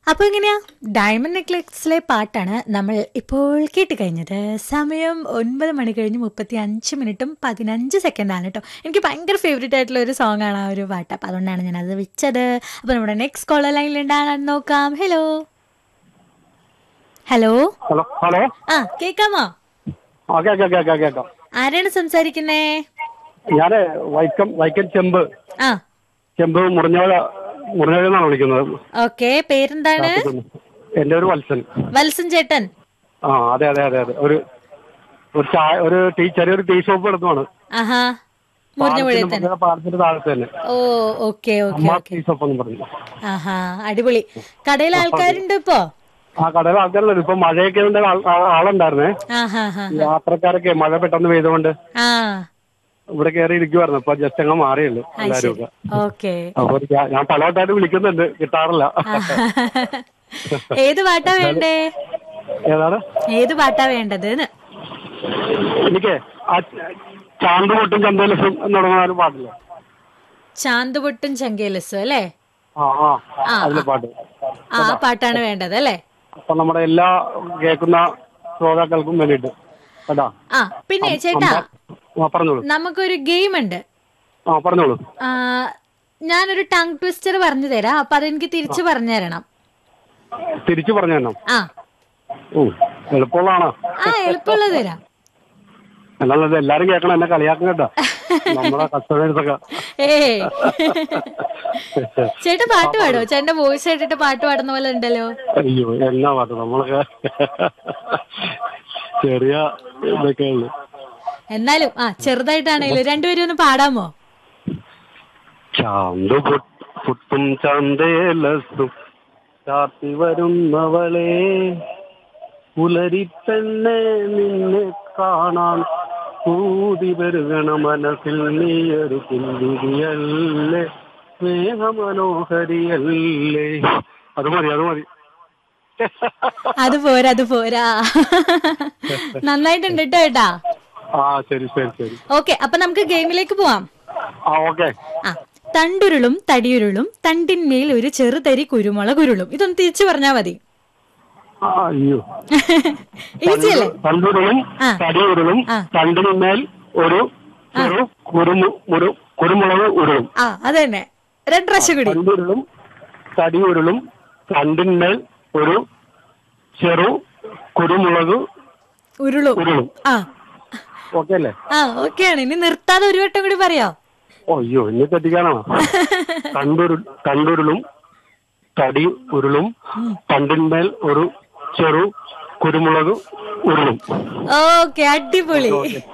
അപ്പൊ എങ്ങനെയാ ഡയമണ്ട് നെക്ലക്സിലെ പാട്ടാണ് നമ്മൾ ഇപ്പോൾ കേട്ട് കഴിഞ്ഞത് സമയം ഒൻപത് മണി കഴിഞ്ഞ് മുപ്പത്തി അഞ്ച് മിനിറ്റും പതിനഞ്ച് സെക്കൻഡാണ് കേട്ടോ എനിക്ക് ഭയങ്കര ഫേവറേറ്റ് ആയിട്ടുള്ള ഒരു സോങ് ആണ് ആ ഒരു പാട്ട് അപ്പൊ അതുകൊണ്ടാണ് ഞാൻ അത് വെച്ചത് അപ്പൊ നമ്മുടെ നെക്സ്റ്റ് കോളർ ലൈനിൽ ഉണ്ടാകാൻ നോക്കാം ഹലോ ഹലോ ഹലോ ഹലോ ആ കേക്കാമോ ആ കേക്കാം കേക്കാം കേക്കാം ആരാണ് സംസാരിക്കുന്നേ ഞാന് വൈക്കം വൈക്കം ചെമ്പ് ആ ചെമ്പ് മുറിഞ്ഞോഴ മുറിഞ്ഞോഴ എന്നാണ് വിളിക്കുന്നത് ഓക്കെ പേരെന്താണ് എന്റെ ഒരു വത്സൻ വത്സൻ ചേട്ടൻ ആ അതെ അതെ അതെ അതെ ഒരു ഒരു ചായ ഒരു ടീ ചെറിയൊരു ടീ ഷോപ്പ് എടുത്തുമാണ് ആഹാ മുറിഞ്ഞ പുഴയിൽ തന്നെ പാലത്തിന്റെ താഴത്ത് തന്നെ ഓ ഓക്കെ ഓക്കെ അമ്മ ഓക്കെ ടീ ഷോപ്പ് എന്ന് പറഞ്ഞു ആഹാ അടിപൊളി കടയിൽ ആൾക്കാരുണ്ട് ഇപ്പോ ആ കടയിൽ ആൾക്കാരല്ലോ ഇപ്പൊ മഴയൊക്കെ ഉണ്ട് ആൾ- ആ- ആളുണ്ടായിരുന്നേ ആഹാ ഹാ യാത്രക്കാരൊക്കെ മഴ പെട്ടെന്ന് പെയ്തുകൊണ്ട് ആ ഇവിടെ കയറി ഇരിക്കുവായിരുന്നു ഇപ്പൊ ജസ്റ്റ് അങ്ങ് മാറിയുള്ളൂ അത് എല്ലാരും ശരി ഒക്കെ ഓക്കെ അപ്പൊ ഞാൻ- ഞാൻ പലവട്ടായിട്ട് വിളിക്കുന്നുണ്ട് കിട്ടാറില്ല ഏത് പാട്ടാ വേണ്ടേ ഏതാണ് ഏത് പാട്ടാ വേണ്ടത് എനിക്ക് ആ ചാന്ത് പൊട്ടും ചന്തലസും എന്ന് തുടങ്ങുന്ന ഒരു പാട്ടില്ലേ ചാന്തുപൊട്ടും ചങ്കേലസും അല്ലേ ആ ആ ആ, അതിലെ പാട്ട് ആ ആ പാട്ടാണ് വേണ്ടത് അല്ലേ അപ്പൊ നമ്മുടെ എല്ലാ കേൾക്കുന്ന ശ്രോതാക്കൾക്കും വേണ്ടിയിട്ട് കേട്ടാ ആ പിന്നെ ചേട്ടാ ആ പറഞ്ഞോളൂ നമുക്കൊരു ഗെയിം ഉണ്ട് ആ പറഞ്ഞോളൂ ആ, ഞാനൊരു ടങ് ട്വിസ്റ്റർ പറഞ്ഞു തരാം അപ്പൊ അതെനിക്ക് തിരിച്ചു പറഞ്ഞു തരണം തിരിച്ചു പറഞ്ഞു തന്നെ ആ ഓ എളുപ്പമുള്ളതാണോ ആ എളുപ്പമുള്ളത് തരാം എന്നാലും ഇത് എല്ലാരും കേൾക്കണം എന്നെ കളിയാക്കും കേട്ടോ നമ്മുടെ കസ്റ്റമേഴ്സൊക്കെ ഏയ് ചേട്ടൻ പാട്ട് പാടോ ചേട്ടന്റെ വോയിസ് കേട്ടിട്ട് പാട്ട് പാടുന്ന പോലെ ഉണ്ടല്ലോ അയ്യോ എന്നാ പാട്ട് നമ്മളൊക്കെ ചെറിയ ഇതൊക്കെ ഉള്ളു എന്നാലും ആ ചെറുതായിട്ടാണെങ്കിലും രണ്ടുപേരും ഒന്ന് പാടാമോ ചാന്ത് പൊട്ട്- പൊട്ടും ചാന്തേലസും ചാത്തി വരുന്നവളെ പുലരിപ്പെണ്ണെ നിന്നെ കാണാൻ കൂതി വരുകണ മനസ്സിൽ നീയൊരു പുല്ലിരിയല്ലേ സ്നേഹമനോഹരിയല്ലേ അത് മതി അത് മതി അത് പോരാ അത് പോരാ നന്നായിട്ടുണ്ട് കേട്ടോ ഏട്ടാ ആ ശരി ശരി ശരി ഓക്കെ അപ്പൊ നമുക്ക് ഗെയിമിലേക്ക് പോവാം ആ ഓക്കെ ആ തണ്ടുരുളും തടിയുരുളും തണ്ടിന്മേൽ ഒരു ചെറുതരി കുരുമുളക് ഉരുളും ഇതൊന്ന് തിരിച്ചു പറഞ്ഞാ മതി അയ്യോ ഈസി അല്ലേ തണ്ടുരുളും ആ. തടിയുരുളും ആ. തണ്ടിന്മേൽ ഒരു ചെറു കുരുമു മുരു കുരുമുളക് ഉരുളും ആ അത് തന്നെ രണ്ട് പ്രാവശ്യം കൂടി തണ്ടുരുളും തടിയുരുളും തണ്ടിന്മേൽ ഒരു ചെറു കുരുമുളക് ഉരുളും ഉരുളും ആ ഓക്കെ അല്ലേ ആ ഓക്കെയാണ് ഇനി നിർത്താതെ ഒരു വട്ടം കൂടി പറയോ ഓ, അയ്യോ ഇനി തെറ്റിക്കാനാണോ തണ്ടുരുൾ തണ്ടുരുളും തടി ഉരുളും തണ്ടിന്മേൽ ഒരു ചെറു കുരുമുളക് ഉരുളും ഓക്കെ അടിപൊളി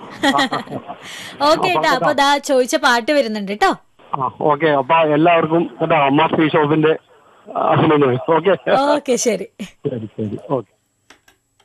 ഓക്കെ ഏട്ടാ അപ്പൊ ദാ ചോദിച്ച പാട്ട് വരുന്നുണ്ട് കേട്ടോ ആ ഓക്കെ അപ്പൊ എല്ലാവർക്കും കേട്ടോ അമ്മ ഫീ ഷോപ്പിന്റെ അഭിനന്ദനം ഓക്കെ ഓക്കെ ശരി ശരി ശരി ഓക്കെ